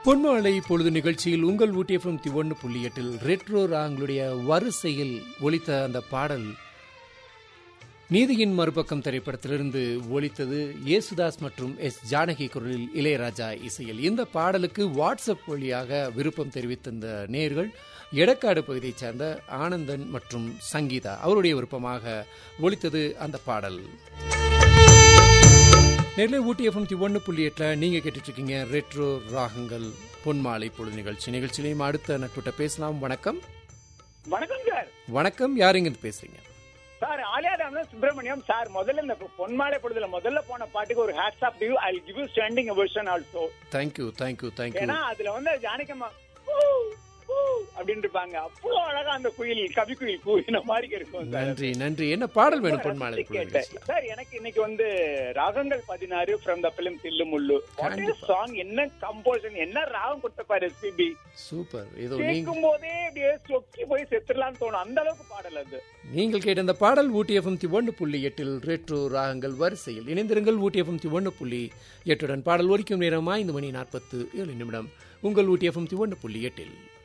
பொன்மாலை பொழுது நிகழ்ச்சியில் உங்கள் ஊட்டிஎஃப்எம் ஒன்று புள்ளி எட்டில் ரெட்ரோ ராங்களுடைய வரிசையில் ஒலித்த அந்த பாடல் நீதியின் மறுபக்கம் திரைப்படத்திலிருந்து ஒலித்தது ஏசுதாஸ் மற்றும் எஸ் ஜானகி குரலில் இளையராஜா இசையில் இந்த பாடலுக்கு வாட்ஸ்அப் வழியாக விருப்பம் தெரிவித்திருந்த நேர்கள் எடக்காடு பகுதியைச் சேர்ந்த ஆனந்தன் மற்றும் சங்கீதா அவருடைய விருப்பமாக ஒலித்தது அந்த பாடல் நெல்லை ஊட்டி எஃப்எம் ஒன்று புள்ளி எட்டில் நீங்கள் கேட்டுட்டு இருக்கீங்க ரெட்ரோ ராகங்கள் பொன்மாலை பொழுது நிகழ்ச்சி நிகழ்ச்சியிலையும் அடுத்த நட்புட்ட பேசலாம் வணக்கம் வணக்கம் சார் வணக்கம் யாருங்க பேசுறீங்க சார் ஆலியாதாம்ல சுப்பிரமணியம் சார் முதல்ல இந்த பொன்மாலை பொழுதுல முதல்ல போன பாட்டுக்கு ஒரு hats off to you I give you standing version also thank you thank you thank you ஏன்னா அதுல வந்து ஜானகம்மா ஊ, ஊ அப்படின்னு இருப்பாங்க அவ்வளவு அழகா அந்த குயில் கவி குயில் கூவின மாதிரி இருக்கும் சார் நன்றி நன்றி என்ன பாடல் வேணும் பொன்மாலை ரசிச்சு பொழுது கேட்டேன். நிகழ்ச்சியில் சார் எனக்கு இன்னைக்கு வந்து ராகங்கள் பதினாறு ஃப்ரம் த பிலிம் தில்லு முள்ளு கண்டிப்பா. சாங் என்ன கம்போசன் என்ன ராகம் கொடுத்தப்பாரு எஸ்பிபி சூப்பர் ஏதோ நீங்க கேட்கும் போதே அப்படியே சொக்கி போய் செத்துடலாம்னு தோணும் அந்த அளவுக்கு பாடல் அது நீங்கள் கேட்ட இந்த பாடல் ஊட்டி எஃப்எம் ஒன்று புள்ளி எட்டில் ரெட்ரோ ராகங்கள் வரிசையில் இணைந்திருங்கள் ஊட்டி எஃப்எம் ஒன்று புள்ளி எட்டுடன் பாடல் ஒலிக்கும் நேரம் ஐந்து மணி நாற்பத்து ஏழு நிமிடம் உங்கள் ஊட்டி எஃப்எம் ஒன்று புள்ளி எட்டில்